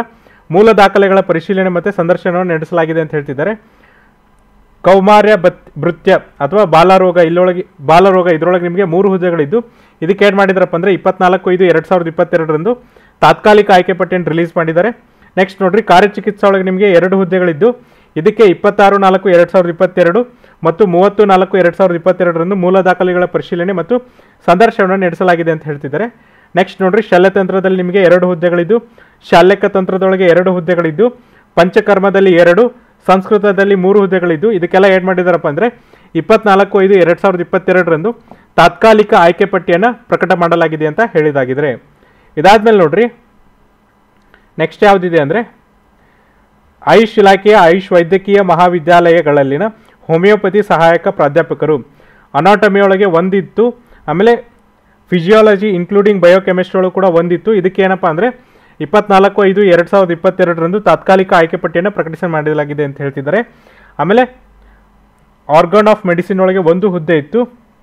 ಮೂಲ ದಾಖಲೆಗಳ ಪರಿಶೀಲನೆ ಮತ್ತು ಸಂದರ್ಶನವನ್ನು ನಡೆಸಲಾಗಿದೆ ಅಂತ ಹೇಳ್ತಿದ್ದಾರೆ ಕೌಮಾರ್ಯ ಬತ್ ಭೃತ್ಯ ಅಥವಾ ಬಾಲರೋಗ ಇಲ್ಲೊಳಗೆ ಬಾಲರೋಗ ಇದರೊಳಗೆ ನಿಮಗೆ ಮೂರು ಹುದ್ದೆಗಳಿದ್ದು ಇದಕ್ಕೆ ಏನು ಮಾಡಿದಾರಪ್ಪ ಅಂದರೆ ಇಪ್ಪತ್ನಾಲ್ಕು ಐದು ಎರಡು ಸಾವಿರದ ಇಪ್ಪತ್ತೆರಡರಂದು ತಾತ್ಕಾಲಿಕ ಆಯ್ಕೆ ಪಟ್ಟಿಯನ್ನು ರಿಲೀಸ್ ಮಾಡಿದ್ದಾರೆ ನೆಕ್ಸ್ಟ್ ನೋಡ್ರಿ ಕಾರ್ಯಚಿಕಿತ್ಸಾ ಒಳಗೆ ನಿಮಗೆ ಎರಡು ಹುದ್ದೆಗಳಿದ್ದು ಇದಕ್ಕೆ ಇಪ್ಪತ್ತಾರು ನಾಲ್ಕು ಎರಡು ಸಾವಿರದ ಇಪ್ಪತ್ತೆರಡು ಮತ್ತು ಮೂವತ್ತು ನಾಲ್ಕು ಎರಡು ಸಾವಿರದ ಇಪ್ಪತ್ತೆರಡರಂದು ಮೂಲ ದಾಖಲೆಗಳ ಪರಿಶೀಲನೆ ಮತ್ತು ಸಂದರ್ಶನವನ್ನು ನಡೆಸಲಾಗಿದೆ ಅಂತ ಹೇಳ್ತಿದ್ದಾರೆ ನೆಕ್ಸ್ಟ್ ನೋಡ್ರಿ ಶಲ್ಯತಂತ್ರದಲ್ಲಿ ನಿಮಗೆ ಎರಡು ಹುದ್ದೆಗಳಿದ್ದು ಶಾಲ್ಯಕ ತಂತ್ರದೊಳಗೆ ಎರಡು ಹುದ್ದೆಗಳಿದ್ದು ಪಂಚಕರ್ಮದಲ್ಲಿ ಎರಡು ಸಂಸ್ಕೃತದಲ್ಲಿ ಮೂರು ಹುದ್ದೆಗಳಿದ್ದು ಇದಕ್ಕೆಲ್ಲ ಏನು ಮಾಡಿದಾರಪ್ಪ ಅಂದರೆ ಇಪ್ಪತ್ನಾಲ್ಕು ಐದು ಎರಡು ಸಾವಿರದ ಇಪ್ಪತ್ತೆರಡರಂದು ತಾತ್ಕಾಲಿಕ ಆಯ್ಕೆ ಪಟ್ಟಿಯನ್ನು ಪ್ರಕಟ ಮಾಡಲಾಗಿದೆ ಅಂತ ಹೇಳಿದಾಗಿದ್ರೆ ಇದಾದ್ಮೇಲೆ ನೋಡ್ರಿ ನೆಕ್ಸ್ಟ್ ಯಾವುದಿದೆ ಅಂದರೆ ಆಯುಷ್ ಇಲಾಖೆಯ ಆಯುಷ್ ವೈದ್ಯಕೀಯ ಮಹಾವಿದ್ಯಾಲಯಗಳಲ್ಲಿನ ಹೋಮಿಯೋಪತಿ ಸಹಾಯಕ ಪ್ರಾಧ್ಯಾಪಕರು ಅನಾಟಮಿಯೊಳಗೆ ಒಂದಿತ್ತು ಆಮೇಲೆ ಫಿಸಿಯಾಲಜಿ ಇನ್ಕ್ಲೂಡಿಂಗ್ ಬಯೋಕೆಮಿಸ್ಟ್ರಿ ಒಳಗೆ ಕೂಡ ಒಂದಿತ್ತು ಇದಕ್ಕೆ ಏನಪ್ಪ ಅಂದರೆ ಇಪ್ಪತ್ನಾಲ್ಕು ಐದು ಎರಡು ಸಾವಿರದ ಇಪ್ಪತ್ತೆರಡರಂದು ತಾತ್ಕಾಲಿಕ ಆಯ್ಕೆ ಪಟ್ಟಿಯನ್ನು ಪ್ರಕಟಿಸ ಮಾಡಲಾಗಿದೆ ಅಂತ ಹೇಳ್ತಿದ್ದಾರೆ ಆಮೇಲೆ ಆರ್ಗನ್ ಆಫ್ ಮೆಡಿಸಿನ್ ಒಳಗೆ ಒಂದು ಹುದ್ದೆ ಇತ್ತು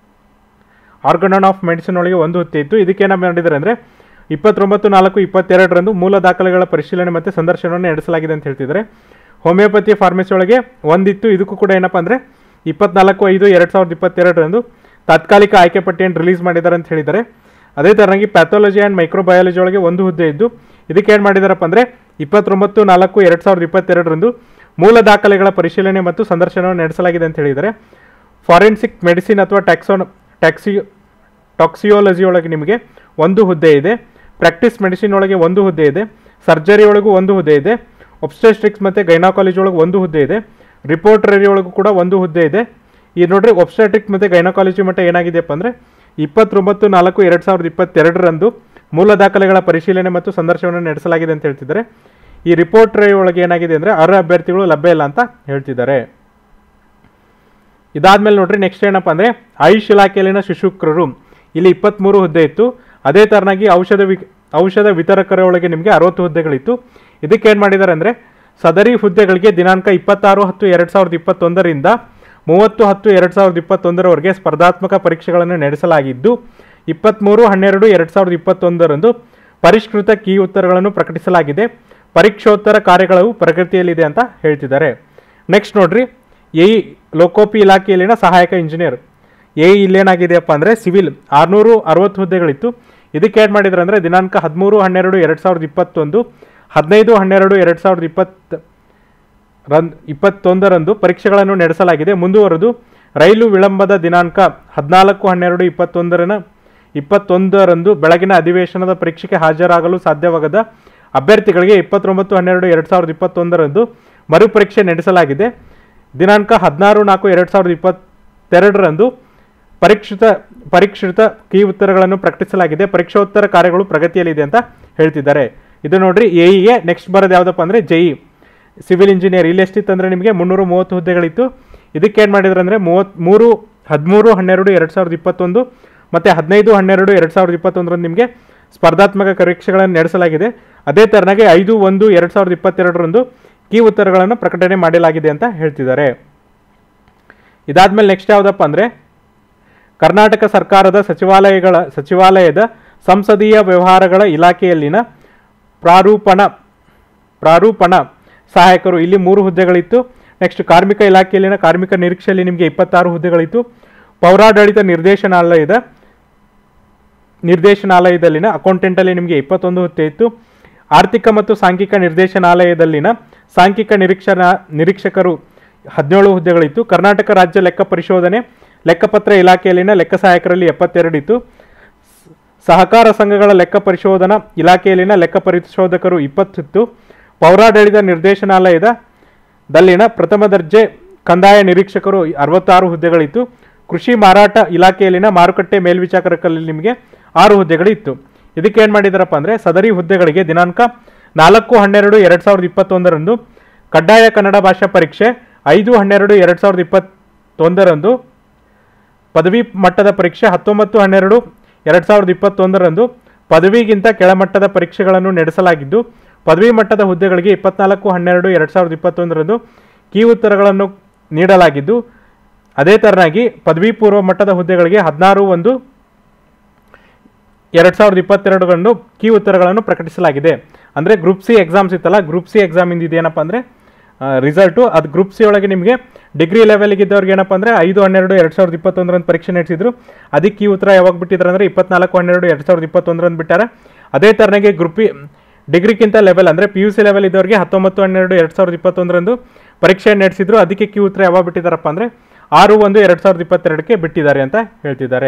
ಆರ್ಗನನ್ ಆಫ್ ಮೆಡಿಸಿನ್ ಒಳಗೆ ಒಂದು ಹುದ್ದೆ ಇತ್ತು ಇದಕ್ಕೇನ ಮಾಡಿದ್ದಾರೆ ಅಂದರೆ ಇಪ್ಪತ್ತೊಂಬತ್ತು ನಾಲ್ಕು ಇಪ್ಪತ್ತೆರಡರಂದು ಮೂಲ ದಾಖಲೆಗಳ ಪರಿಶೀಲನೆ ಮತ್ತು ಸಂದರ್ಶನವನ್ನು ನಡೆಸಲಾಗಿದೆ ಅಂತ ಹೇಳ್ತಿದ್ದಾರೆ ಹೋಮಿಯೋಪತಿ ಫಾರ್ಮಸಿ ಒಳಗೆ ಒಂದಿತ್ತು ಇದಕ್ಕೂ ಕೂಡ ಏನಪ್ಪ ಅಂದರೆ ಇಪ್ಪತ್ನಾಲ್ಕು ಐದು ಎರಡು ಸಾವಿರದ ಇಪ್ಪತ್ತೆರಡರಂದು ತಾತ್ಕಾಲಿಕ ಆಯ್ಕೆ ಪಟ್ಟಿಯನ್ನು ರಿಲೀಸ್ ಮಾಡಿದ್ದಾರೆ ಅಂತ ಹೇಳಿದ್ದಾರೆ ಅದೇ ಥರನಾಗಿ ಪ್ಯಾಥಾಲಜಿ ಆ್ಯಂಡ್ ಮೈಕ್ರೋಬಯಾಲಜಿ ಒಳಗೆ ಒಂದು ಹುದ್ದೆ ಇದ್ದು ಇದಕ್ಕೆ ಏನು ಮಾಡಿದಾರಪ್ಪ ಅಂದರೆ ಇಪ್ಪತ್ತೊಂಬತ್ತು ನಾಲ್ಕು ಎರಡು ಸಾವಿರದ ಇಪ್ಪತ್ತೆರಡರಂದು ಮೂಲ ದಾಖಲೆಗಳ ಪರಿಶೀಲನೆ ಮತ್ತು ಸಂದರ್ಶನವನ್ನು ನಡೆಸಲಾಗಿದೆ ಅಂತ ಹೇಳಿದ್ದಾರೆ ಫಾರೆನ್ಸಿಕ್ ಮೆಡಿಸಿನ್ ಅಥವಾ ಟ್ಯಾಕ್ಸೋನ್ ಟ್ಯಾಕ್ಸಿ ಟಾಕ್ಸಿಯಾಲಜಿ ಒಳಗೆ ನಿಮಗೆ ಒಂದು ಹುದ್ದೆ ಇದೆ ಪ್ರಾಕ್ಟೀಸ್ ಮೆಡಿಸಿನ್ ಒಳಗೆ ಒಂದು ಹುದ್ದೆ ಇದೆ ಸರ್ಜರಿ ಒಳಗೂ ಒಂದು ಹುದ್ದೆ ಇದೆ ಒಬ್ಸ್ಟೆಸ್ಟ್ರಿಕ್ಸ್ ಮತ್ತು ಗೈನಾಕಾಲಜಿ ಒಳಗೆ ಒಂದು ಹುದ್ದೆ ಇದೆ ರಿಪೋರ್ಟರಿ ಒಳಗೂ ಕೂಡ ಒಂದು ಹುದ್ದೆ ಇದೆ ಈ ನೋಡ್ರಿ ಒಬ್ಸ್ಟೆಟ್ರಿಕ್ ಮತ್ತು ಗೈನಾಕಾಲಜಿ ಮಟ್ಟ ಏನಾಗಿದೆಯಪ್ಪ ಅಂದರೆ ಇಪ್ಪತ್ತೊಂಬತ್ತು ನಾಲ್ಕು ಎರಡು ಸಾವಿರದ ಇಪ್ಪತ್ತೆರಡರಂದು ಮೂಲ ದಾಖಲೆಗಳ ಪರಿಶೀಲನೆ ಮತ್ತು ಸಂದರ್ಶನವನ್ನು ನಡೆಸಲಾಗಿದೆ ಅಂತ ಹೇಳ್ತಿದ್ದಾರೆ ಈ ರಿಪೋರ್ಟರಿ ಒಳಗೆ ಏನಾಗಿದೆ ಅಂದರೆ ಅರ್ಹ ಅಭ್ಯರ್ಥಿಗಳು ಲಭ್ಯ ಇಲ್ಲ ಅಂತ ಹೇಳ್ತಿದ್ದಾರೆ ಇದಾದ್ಮೇಲೆ ನೋಡ್ರಿ ನೆಕ್ಸ್ಟ್ ಏನಪ್ಪ ಅಂದರೆ ಆಯುಷ್ ಇಲಾಖೆಯಲ್ಲಿನ ಶಿಶುಕ್ರರು ಇಲ್ಲಿ ಇಪ್ಪತ್ತ್ಮೂರು ಹುದ್ದೆ ಇತ್ತು ಅದೇ ಥರನಾಗಿ ಔಷಧ ವಿ ಔಷಧ ವಿತರಕರ ಒಳಗೆ ನಿಮಗೆ ಅರವತ್ತು ಹುದ್ದೆಗಳಿತ್ತು ಇದಕ್ಕೆ ಏನು ಮಾಡಿದ್ದಾರೆ ಅಂದರೆ ಸದರಿ ಹುದ್ದೆಗಳಿಗೆ ದಿನಾಂಕ ಇಪ್ಪತ್ತಾರು ಹತ್ತು ಎರಡು ಸಾವಿರದ ಇಪ್ಪತ್ತೊಂದರಿಂದ ಮೂವತ್ತು ಹತ್ತು ಎರಡು ಸಾವಿರದ ಇಪ್ಪತ್ತೊಂದರವರೆಗೆ ಸ್ಪರ್ಧಾತ್ಮಕ ಪರೀಕ್ಷೆಗಳನ್ನು ನಡೆಸಲಾಗಿದ್ದು ಇಪ್ಪತ್ತ್ಮೂರು ಹನ್ನೆರಡು ಎರಡು ಸಾವಿರದ ಇಪ್ಪತ್ತೊಂದರಂದು ಪರಿಷ್ಕೃತ ಕೀ ಉತ್ತರಗಳನ್ನು ಪ್ರಕಟಿಸಲಾಗಿದೆ ಪರೀಕ್ಷೋತ್ತರ ಕಾರ್ಯಗಳು ಪ್ರಗತಿಯಲ್ಲಿದೆ ಅಂತ ಹೇಳ್ತಿದ್ದಾರೆ ನೆಕ್ಸ್ಟ್ ನೋಡ್ರಿ ಎ ಲೋಕೋಪಿ ಇಲಾಖೆಯಲ್ಲಿನ ಸಹಾಯಕ ಇಂಜಿನಿಯರ್ ಎ ಇಲ್ಲೇನಾಗಿದೆಯಪ್ಪ ಅಂದರೆ ಸಿವಿಲ್ ಆರುನೂರು ಅರವತ್ತು ಹುದ್ದೆಗಳಿತ್ತು ಇದಕ್ಕೆ ಏನು ಮಾಡಿದ್ರು ಅಂದರೆ ದಿನಾಂಕ ಹದಿಮೂರು ಹನ್ನೆರಡು ಎರಡು ಸಾವಿರದ ಇಪ್ಪತ್ತೊಂದು ಹದಿನೈದು ಹನ್ನೆರಡು ಎರಡು ಸಾವಿರದ ಇಪ್ಪತ್ತು ರನ್ ಇಪ್ಪತ್ತೊಂದರಂದು ಪರೀಕ್ಷೆಗಳನ್ನು ನಡೆಸಲಾಗಿದೆ ಮುಂದುವರೆದು ರೈಲು ವಿಳಂಬದ ದಿನಾಂಕ ಹದಿನಾಲ್ಕು ಹನ್ನೆರಡು ಇಪ್ಪತ್ತೊಂದರನ ಇಪ್ಪತ್ತೊಂದರಂದು ಬೆಳಗಿನ ಅಧಿವೇಶನದ ಪರೀಕ್ಷೆಗೆ ಹಾಜರಾಗಲು ಸಾಧ್ಯವಾಗದ ಅಭ್ಯರ್ಥಿಗಳಿಗೆ ಇಪ್ಪತ್ತೊಂಬತ್ತು ಹನ್ನೆರಡು ಎರಡು ಸಾವಿರದ ಇಪ್ಪತ್ತೊಂದರಂದು ಮರುಪರೀಕ್ಷೆ ನಡೆಸಲಾಗಿದೆ ದಿನಾಂಕ ಹದಿನಾರು ನಾಲ್ಕು ಎರಡು ಸಾವಿರದ ಇಪ್ಪತ್ತೆರಡರಂದು ಪರೀಕ್ಷಿತ ಪರೀಕ್ಷಿತ ಕೀ ಉತ್ತರಗಳನ್ನು ಪ್ರಕಟಿಸಲಾಗಿದೆ ಪರೀಕ್ಷೋತ್ತರ ಕಾರ್ಯಗಳು ಪ್ರಗತಿಯಲ್ಲಿದೆ ಅಂತ ಹೇಳ್ತಿದ್ದಾರೆ ಇದು ನೋಡ್ರಿ ಎಇಗೆ ನೆಕ್ಸ್ಟ್ ಬರೋದು ಯಾವುದಪ್ಪ ಅಂದರೆ ಜೆಇ ಸಿವಿಲ್ ಇಂಜಿನಿಯರ್ ಇಲ್ಲಿ ಎಷ್ಟಿತ್ತು ಅಂದರೆ ನಿಮಗೆ ಮುನ್ನೂರು ಮೂವತ್ತು ಹುದ್ದೆಗಳಿತ್ತು ಇದಕ್ಕೆ ಏನು ಮಾಡಿದ್ರು ಅಂದರೆ ಮೂವತ್ತ್ ಮೂರು ಹದಿಮೂರು ಹನ್ನೆರಡು ಎರಡು ಸಾವಿರದ ಇಪ್ಪತ್ತೊಂದು ಮತ್ತು ಹದಿನೈದು ಹನ್ನೆರಡು ಎರಡು ಸಾವಿರದ ಇಪ್ಪತ್ತೊಂದರಂದು ನಿಮಗೆ ಸ್ಪರ್ಧಾತ್ಮಕ ಪರೀಕ್ಷೆಗಳನ್ನು ನಡೆಸಲಾಗಿದೆ ಅದೇ ಥರನಾಗಿ ಐದು ಒಂದು ಎರಡು ಸಾವಿರದ ಇಪ್ಪತ್ತೆರಡರಂದು ಕೀ ಉತ್ತರಗಳನ್ನು ಪ್ರಕಟಣೆ ಮಾಡಲಾಗಿದೆ ಅಂತ ಹೇಳ್ತಿದ್ದಾರೆ ಇದಾದ್ಮೇಲೆ ನೆಕ್ಸ್ಟ್ ಯಾವುದಪ್ಪ ಅಂದರೆ ಕರ್ನಾಟಕ ಸರ್ಕಾರದ ಸಚಿವಾಲಯಗಳ ಸಚಿವಾಲಯದ ಸಂಸದೀಯ ವ್ಯವಹಾರಗಳ ಇಲಾಖೆಯಲ್ಲಿನ ಪ್ರಾರೂಪಣ ಪ್ರಾರೂಪಣ ಸಹಾಯಕರು ಇಲ್ಲಿ ಮೂರು ಹುದ್ದೆಗಳಿತ್ತು ನೆಕ್ಸ್ಟ್ ಕಾರ್ಮಿಕ ಇಲಾಖೆಯಲ್ಲಿನ ಕಾರ್ಮಿಕ ನಿರೀಕ್ಷೆಯಲ್ಲಿ ನಿಮಗೆ ಇಪ್ಪತ್ತಾರು ಹುದ್ದೆಗಳಿತ್ತು ಪೌರಾಡಳಿತ ನಿರ್ದೇಶನಾಲಯದ ನಿರ್ದೇಶನಾಲಯದಲ್ಲಿನ ಅಕೌಂಟೆಂಟಲ್ಲಿ ನಿಮಗೆ ಇಪ್ಪತ್ತೊಂದು ಹುದ್ದೆ ಇತ್ತು ಆರ್ಥಿಕ ಮತ್ತು ಸಾಂಖ್ಯಿಕ ನಿರ್ದೇಶನಾಲಯದಲ್ಲಿನ ಸಾಂಖ್ಯಿಕ ನಿರೀಕ್ಷಣಾ ನಿರೀಕ್ಷಕರು ಹದಿನೇಳು ಹುದ್ದೆಗಳಿತ್ತು ಕರ್ನಾಟಕ ರಾಜ್ಯ ಲೆಕ್ಕ ಪರಿಶೋಧನೆ ಲೆಕ್ಕಪತ್ರ ಇಲಾಖೆಯಲ್ಲಿನ ಲೆಕ್ಕ ಸಹಾಯಕರಲ್ಲಿ ಎಪ್ಪತ್ತೆರಡು ಇತ್ತು ಸಹಕಾರ ಸಂಘಗಳ ಲೆಕ್ಕ ಪರಿಶೋಧನಾ ಇಲಾಖೆಯಲ್ಲಿನ ಲೆಕ್ಕ ಪರಿಶೋಧಕರು ಇಪ್ಪತ್ತಿತ್ತು ಪೌರಾಡಳಿತ ನಿರ್ದೇಶನಾಲಯದ ದಲ್ಲಿನ ಪ್ರಥಮ ದರ್ಜೆ ಕಂದಾಯ ನಿರೀಕ್ಷಕರು ಅರವತ್ತಾರು ಹುದ್ದೆಗಳಿತ್ತು ಕೃಷಿ ಮಾರಾಟ ಇಲಾಖೆಯಲ್ಲಿನ ಮಾರುಕಟ್ಟೆ ಮೇಲ್ವಿಚಾರಕರಲ್ಲಿ ನಿಮಗೆ ಆರು ಹುದ್ದೆಗಳಿತ್ತು ಇದಕ್ಕೆ ಏನು ಮಾಡಿದಾರಪ್ಪ ಅಂದರೆ ಸದರಿ ಹುದ್ದೆಗಳಿಗೆ ದಿನಾಂಕ ನಾಲ್ಕು ಹನ್ನೆರಡು ಎರಡು ಸಾವಿರದ ಇಪ್ಪತ್ತೊಂದರಂದು ಕಡ್ಡಾಯ ಕನ್ನಡ ಭಾಷಾ ಪರೀಕ್ಷೆ ಐದು ಹನ್ನೆರಡು ಎರಡು ಸಾವಿರದ ಇಪ್ಪತ್ತೊಂದರಂದು ಪದವಿ ಮಟ್ಟದ ಪರೀಕ್ಷೆ ಹತ್ತೊಂಬತ್ತು ಹನ್ನೆರಡು ಎರಡು ಸಾವಿರದ ಇಪ್ಪತ್ತೊಂದರಂದು ಪದವಿಗಿಂತ ಕೆಳಮಟ್ಟದ ಪರೀಕ್ಷೆಗಳನ್ನು ನಡೆಸಲಾಗಿದ್ದು ಪದವಿ ಮಟ್ಟದ ಹುದ್ದೆಗಳಿಗೆ ಇಪ್ಪತ್ನಾಲ್ಕು ಹನ್ನೆರಡು ಎರಡು ಸಾವಿರದ ಇಪ್ಪತ್ತೊಂದರಂದು ಕೀ ಉತ್ತರಗಳನ್ನು ನೀಡಲಾಗಿದ್ದು ಅದೇ ಥರನಾಗಿ ಪದವಿ ಪೂರ್ವ ಮಟ್ಟದ ಹುದ್ದೆಗಳಿಗೆ ಹದಿನಾರು ಒಂದು ಎರಡು ಸಾವಿರದ ಇಪ್ಪತ್ತೆರಡರಂದು ಕೀ ಉತ್ತರಗಳನ್ನು ಪ್ರಕಟಿಸಲಾಗಿದೆ ಅಂದರೆ ಗ್ರೂಪ್ ಸಿ ಎಕ್ಸಾಮ್ಸ್ ಇತ್ತಲ್ಲ ಗ್ರೂಪ್ ಸಿ ಎಕ್ಸಾಮಿಂದ ಇದೇನಪ್ಪ ಅಂದರೆ ರಿಸಲ್ಟು ಅದು ಗ್ರೂಪ್ ಸಿ ಒಳಗೆ ನಿಮಗೆ ಡಿಗ್ರಿ ಲೆವೆಲ್ಗೆ ಇದ್ದವ್ರಿಗೆ ಏನಪ್ಪ ಅಂದರೆ ಐದು ಹನ್ನೆರಡು ಎರಡು ಸಾವಿರದ ಇಪ್ಪತ್ತೊಂದರಂದು ಪರೀಕ್ಷೆ ನಡೆಸಿದ್ರು ಅದಕ್ಕೆ ಈ ಉತ್ತರ ಯಾವಾಗ ಬಿಟ್ಟಿದ್ದಾರೆ ಅಂದರೆ ಇಪ್ಪತ್ನಾಲ್ಕು ಹನ್ನೆರಡು ಎರಡು ಸಾವಿರದ ಇಪ್ಪತ್ತೊಂದರಂದು ಬಿಟ್ಟಾರೆ ಅದೇ ಥರನಾಗಿ ಗ್ರೂಪಿ ಡಿಗ್ರಿಗಿಂತ ಲೆವೆಲ್ ಅಂದರೆ ಪಿ ಯು ಸಿ ಲೆವೆಲ್ ಇದ್ದವರಿಗೆ ಹತ್ತೊಂಬತ್ತು ಹನ್ನೆರಡು ಎರಡು ಸಾವಿರದ ಇಪ್ಪತ್ತೊಂದರಂದು ಪರೀಕ್ಷೆ ನಡೆಸಿದ್ರು ಅದಕ್ಕೆ ಕ್ಯೂ ಉತ್ತರ ಯಾವಾಗ ಬಿಟ್ಟಿದ್ದಾರಪ್ಪ ಅಂದರೆ ಆರು ಒಂದು ಎರಡು ಸಾವಿರದ ಇಪ್ಪತ್ತೆರಡಕ್ಕೆ ಬಿಟ್ಟಿದ್ದಾರೆ ಅಂತ ಹೇಳ್ತಿದ್ದಾರೆ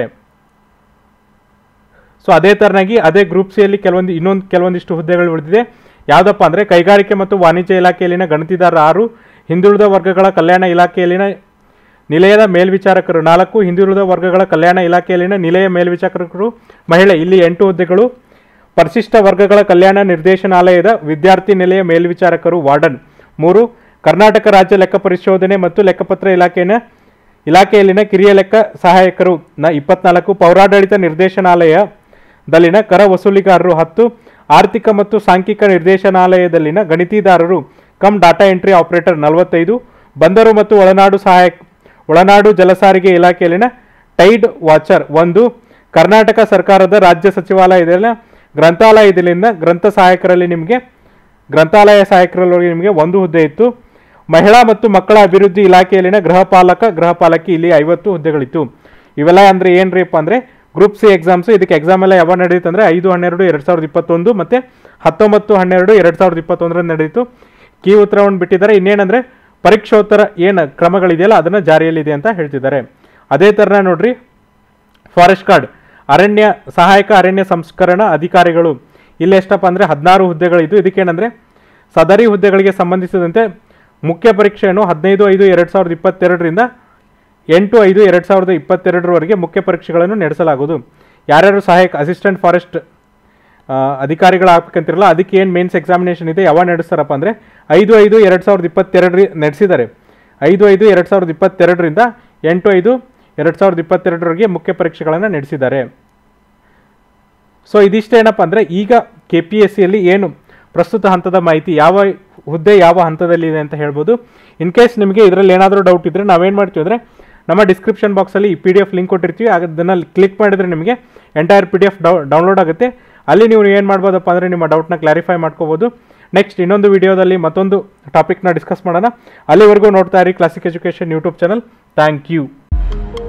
ಸೊ ಅದೇ ಥರನಾಗಿ ಅದೇ ಗ್ರೂಪ್ ಸಿಯಲ್ಲಿ ಕೆಲವೊಂದು ಇನ್ನೊಂದು ಕೆಲವೊಂದಿಷ್ಟು ಹುದ್ದೆಗಳು ಉಳಿದಿದೆ ಯಾವುದಪ್ಪ ಅಂದರೆ ಕೈಗಾರಿಕೆ ಮತ್ತು ವಾಣಿಜ್ಯ ಇಲಾಖೆಯಲ್ಲಿನ ಗಣತಿದಾರ ಆರು ಹಿಂದುಳಿದ ವರ್ಗಗಳ ಕಲ್ಯಾಣ ಇಲಾಖೆಯಲ್ಲಿನ ನಿಲಯದ ಮೇಲ್ವಿಚಾರಕರು ನಾಲ್ಕು ಹಿಂದುಳಿದ ವರ್ಗಗಳ ಕಲ್ಯಾಣ ಇಲಾಖೆಯಲ್ಲಿನ ನಿಲಯ ಮೇಲ್ವಿಚಾರಕರು ಮಹಿಳೆ ಇಲ್ಲಿ ಎಂಟು ಹುದ್ದೆಗಳು ಪರಿಶಿಷ್ಟ ವರ್ಗಗಳ ಕಲ್ಯಾಣ ನಿರ್ದೇಶನಾಲಯದ ವಿದ್ಯಾರ್ಥಿ ನಿಲಯ ಮೇಲ್ವಿಚಾರಕರು ವಾರ್ಡನ್ ಮೂರು ಕರ್ನಾಟಕ ರಾಜ್ಯ ಲೆಕ್ಕ ಪರಿಶೋಧನೆ ಮತ್ತು ಲೆಕ್ಕಪತ್ರ ಇಲಾಖೆಯ ಇಲಾಖೆಯಲ್ಲಿನ ಕಿರಿಯ ಲೆಕ್ಕ ಸಹಾಯಕರು ನ ಇಪ್ಪತ್ನಾಲ್ಕು ಪೌರಾಡಳಿತ ನಿರ್ದೇಶನಾಲಯದಲ್ಲಿನ ಕರ ವಸೂಲಿಗಾರರು ಹತ್ತು ಆರ್ಥಿಕ ಮತ್ತು ಸಾಂಖ್ಯಿಕ ನಿರ್ದೇಶನಾಲಯದಲ್ಲಿನ ಗಣಿತಿದಾರರು ಕಮ್ ಡಾಟಾ ಎಂಟ್ರಿ ಆಪರೇಟರ್ ನಲವತ್ತೈದು ಬಂದರು ಮತ್ತು ಒಳನಾಡು ಸಹಾಯಕ ಒಳನಾಡು ಜಲಸಾರಿಗೆ ಇಲಾಖೆಯಲ್ಲಿನ ಟೈಡ್ ವಾಚರ್ ಒಂದು ಕರ್ನಾಟಕ ಸರ್ಕಾರದ ರಾಜ್ಯ ಸಚಿವಾಲಯದ ಗ್ರಂಥಾಲಯದಲ್ಲಿನ ಗ್ರಂಥ ಸಹಾಯಕರಲ್ಲಿ ನಿಮಗೆ ಗ್ರಂಥಾಲಯ ಸಹಾಯಕರಲ್ಲಿ ನಿಮಗೆ ಒಂದು ಹುದ್ದೆ ಇತ್ತು ಮಹಿಳಾ ಮತ್ತು ಮಕ್ಕಳ ಅಭಿವೃದ್ಧಿ ಇಲಾಖೆಯಲ್ಲಿನ ಗೃಹಪಾಲಕ ಗೃಹಪಾಲಕಿ ಇಲ್ಲಿ ಐವತ್ತು ಹುದ್ದೆಗಳಿತ್ತು ಇವೆಲ್ಲ ಅಂದರೆ ಏನ್ರಿಪ್ಪ ಅಂದರೆ ಗ್ರೂಪ್ ಸಿ ಎಕ್ಸಾಮ್ಸು ಇದಕ್ಕೆ ಎಕ್ಸಾಮ್ ಎಲ್ಲ ಯಾವಾಗ ನಡೆಯುತ್ತೆ ಅಂದರೆ ಐದು ಹನ್ನೆರಡು ಎರಡು ಸಾವಿರದ ಇಪ್ಪತ್ತೊಂದು ಮತ್ತು ಹತ್ತೊಂಬತ್ತು ಹನ್ನೆರಡು ಎರಡು ಸಾವಿರದ ಇಪ್ಪತ್ತೊಂದರಲ್ಲಿ ನಡೆಯಿತು ಕೀ ಉತ್ತರವನ್ನು ಬಿಟ್ಟಿದ್ದಾರೆ ಇನ್ನೇನಂದರೆ ಪರೀಕ್ಷೋತ್ತರ ಏನು ಕ್ರಮಗಳಿದೆಯಲ್ಲ ಅದನ್ನು ಜಾರಿಯಲ್ಲಿದೆ ಅಂತ ಹೇಳ್ತಿದ್ದಾರೆ ಅದೇ ಥರನ ನೋಡ್ರಿ ಫಾರೆಸ್ಟ್ ಗಾರ್ಡ್ ಅರಣ್ಯ ಸಹಾಯಕ ಅರಣ್ಯ ಸಂಸ್ಕರಣಾ ಅಧಿಕಾರಿಗಳು ಇಲ್ಲಿ ಎಷ್ಟಪ್ಪ ಅಂದರೆ ಹದಿನಾರು ಹುದ್ದೆಗಳಿದ್ದು ಇದಕ್ಕೇನಂದರೆ ಸದರಿ ಹುದ್ದೆಗಳಿಗೆ ಸಂಬಂಧಿಸಿದಂತೆ ಮುಖ್ಯ ಪರೀಕ್ಷೆಯನ್ನು ಹದಿನೈದು ಐದು ಎರಡು ಸಾವಿರದ ಇಪ್ಪತ್ತೆರಡರಿಂದ ಎಂಟು ಐದು ಎರಡು ಸಾವಿರದ ಇಪ್ಪತ್ತೆರಡರವರೆಗೆ ಮುಖ್ಯ ಪರೀಕ್ಷೆಗಳನ್ನು ನಡೆಸಲಾಗುವುದು ಯಾರ್ಯಾರು ಸಹಾಯಕ ಅಸಿಸ್ಟೆಂಟ್ ಫಾರೆಸ್ಟ್ ಅಧಿಕಾರಿಗಳು ಆಗ್ಬೇಕಂತಿರಲ್ಲ ಅದಕ್ಕೆ ಏನು ಮೇನ್ಸ್ ಎಕ್ಸಾಮಿನೇಷನ್ ಇದೆ ಯಾವಾಗ ನಡೆಸ್ತಾರಪ್ಪ ಅಂದರೆ ಐದು ಐದು ಎರಡು ಸಾವಿರದ ಇಪ್ಪತ್ತೆರಡರಿ ನಡೆಸಿದ್ದಾರೆ ಐದು ಐದು ಎರಡು ಸಾವಿರದ ಇಪ್ಪತ್ತೆರಡರಿಂದ ಎಂಟು ಐದು ಎರಡು ಸಾವಿರದ ಇಪ್ಪತ್ತೆರಡರವರೆಗೆ ಮುಖ್ಯ ಪರೀಕ್ಷೆಗಳನ್ನು ನಡೆಸಿದ್ದಾರೆ ಸೊ ಇದಿಷ್ಟೇನಪ್ಪ ಅಂದರೆ ಈಗ ಕೆ ಪಿ ಎಸ್ ಸಿಯಲ್ಲಿ ಏನು ಪ್ರಸ್ತುತ ಹಂತದ ಮಾಹಿತಿ ಯಾವ ಹುದ್ದೆ ಯಾವ ಹಂತದಲ್ಲಿದೆ ಅಂತ ಹೇಳ್ಬೋದು ಇನ್ ಕೇಸ್ ನಿಮಗೆ ಇದರಲ್ಲಿ ಏನಾದರೂ ಡೌಟ್ ಇದ್ದರೆ ನಾವೇನು ಮಾಡ್ತೀವಿ ಅಂದರೆ ನಮ್ಮ ಡಿಸ್ಕ್ರಿಪ್ಷನ್ ಬಾಕ್ಸಲ್ಲಿ ಈ ಪಿ ಡಿ ಎಫ್ ಲಿಂಕ್ ಕೊಟ್ಟಿರ್ತೀವಿ ಅದನ್ನು ಕ್ಲಿಕ್ ಮಾಡಿದರೆ ನಿಮಗೆ entire P D F download ಆಗುತ್ತೆ ಅಲ್ಲಿ ನೀವು ಏನು ಮಾಡ್ಬೋದಪ್ಪ ಅಂದರೆ ನಿಮ್ಮ ಡೌಟ್ನ ಕ್ಲಾರಿಫೈ ಮಾಡ್ಕೋಬೋದು ನೆಕ್ಸ್ಟ್ ಇನ್ನೊಂದು ವಿಡಿಯೋದಲ್ಲಿ ಮತ್ತೊಂದು ಟಾಪಿಕ್ನ ಡಿಸ್ಕಸ್ ಮಾಡೋಣ ಅಲ್ಲಿವರೆಗೂ ನೋಡ್ತಾ ಇರಿ classic education YouTube channel thank you